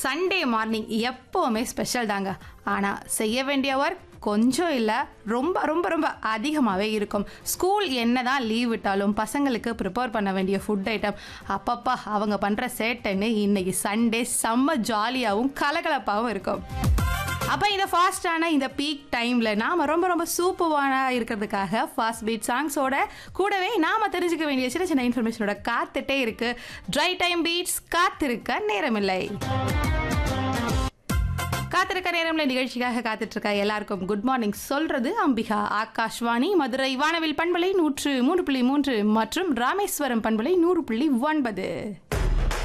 Sunday morning எப்போவுமே special தாங்க ஆனால் செய்ய வேண்டிய ஒர்க் கொஞ்சம் இல்லை ரொம்ப ரொம்ப ரொம்ப அதிகமாகவே இருக்கும் ஸ்கூல் என்னதான் லீவ் விட்டாலும் பசங்களுக்கு ப்ரிப்பேர் பண்ண வேண்டிய ஃபுட் ஐட்டம் அப்பப்பா அவங்க பண்ணுற சேட்டைன்னு இன்னைக்கு சண்டே செம்ம ஜாலியாகவும் கலகலப்பாகவும் இருக்கும் அப்போ இந்த ஃபாஸ்டான இந்த பீக் டைமில் நாம் ரொம்ப ரொம்ப சூப்பரான இருக்கிறதுக்காக ஃபாஸ்ட் பீட் சாங்ஸோட கூடவே நாம் தெரிஞ்சுக்க வேண்டிய சின்ன சின்ன இன்ஃபர்மேஷனோட காத்துட்டே இருக்கு ட்ரை டைம் பீட்ஸ் காத்திருக்க நேரமில்லை காத்திருக்க நேரமில்லை நிகழ்ச்சிக்காக காத்துட்டு இருக்க எல்லாருக்கும் குட் மார்னிங் சொல்றது அம்பிகா ஆகாஷ்வாணி மதுரை வானவில் பண்பலை நூற்று மூன்று புள்ளி மூன்று மற்றும் ராமேஸ்வரம் பண்பலை நூறு புள்ளி ஒன்பது